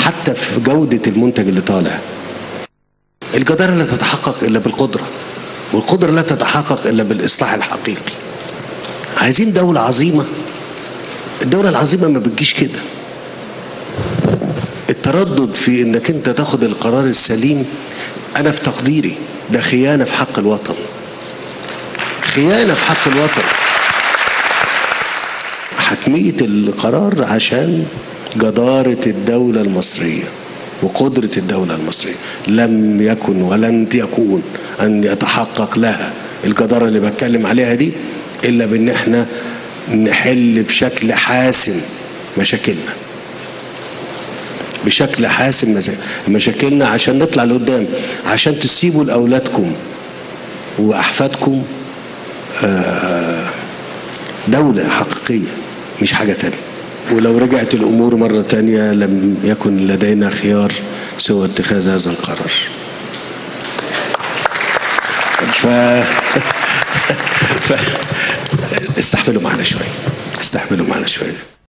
حتى في جودة المنتج اللي طالع الجدارة لا تتحقق إلا بالقدرة والقدرة لا تتحقق إلا بالإصلاح الحقيقي عايزين دولة عظيمة الدولة العظيمة ما بتجيش كده التردد في انك انت تاخد القرار السليم انا في تقديري ده خيانة في حق الوطن خيانة في حق الوطن حتمية القرار عشان جدارة الدولة المصرية وقدرة الدولة المصرية لم يكن ولن يكون أن يتحقق لها الجدارة اللي بتكلم عليها دي إلا بأن احنا نحل بشكل حاسم مشاكلنا بشكل حاسم مشاكلنا عشان نطلع لقدام عشان تسيبوا لأولادكم وأحفادكم دولة حقيقية مش حاجة تانية ولو رجعت الأمور مرة تانية لم يكن لدينا خيار سوى اتخاذ هذا القرار ف... ف... استحملوا معنا شوية استحملوا معنا شوية